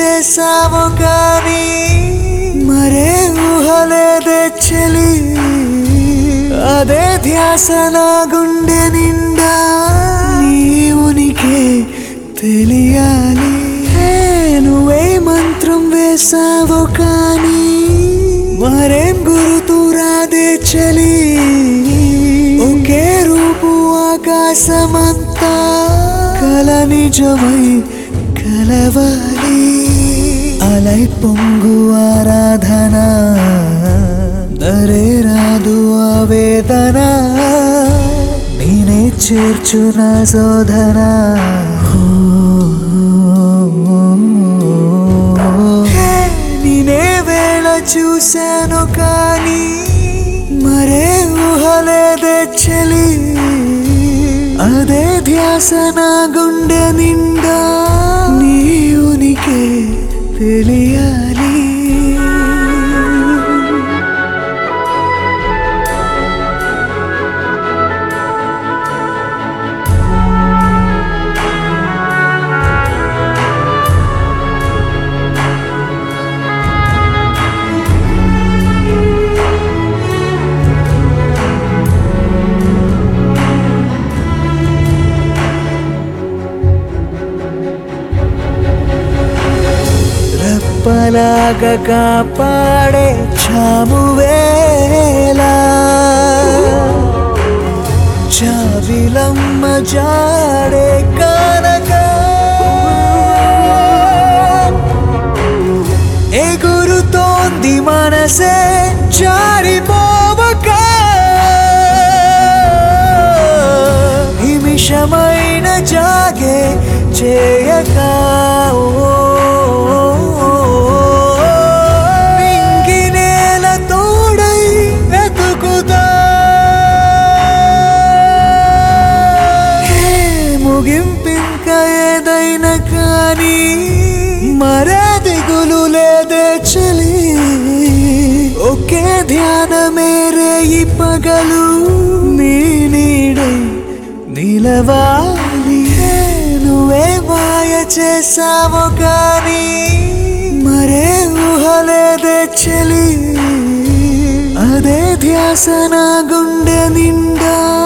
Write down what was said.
చేసావు కానీ మరే ఊహలేదే చెలి అదే ధ్యాస నా గుండె నిండా నీ ఉనికి తెలియాలి హే, నువ్వే మంత్రం వేసావు కానీ మరేం గురుతూ రాదే చలి ఒకే రూపు ఆకాశమంతా కల నిజమై కలవాలి అలై పొంగు ఆరాధన దరే రాదు ఆవేదన నేనే చేర్చు నా శోధన హే, నేనే వేళ చూశాను కానీ మరే ఊహలేదే చలి అదే ధ్యాస నా గుండె నిండా నీ ఉనికి తెలియాలి రెప్పలాగా కాపాడే చామువేలా చావిలమ్మ జాడే కానక ఎగురుతోంది మనసే జారిపోవక నిమిషమైన జాగే చేయక నింగి నేల తోడై వెతుకుతా హే, ముగింపింక ఏదైనా కానీ మరే దిగులు లేదే చలి ఒకే ధ్యానమేరే ఈ పగలు నీ నీడై నిలవాలి హే, నువ్వే మాయ చేసావు కానీ మరే ఊహలేదే చలి అదే ధ్యాస నా గుండె నిండా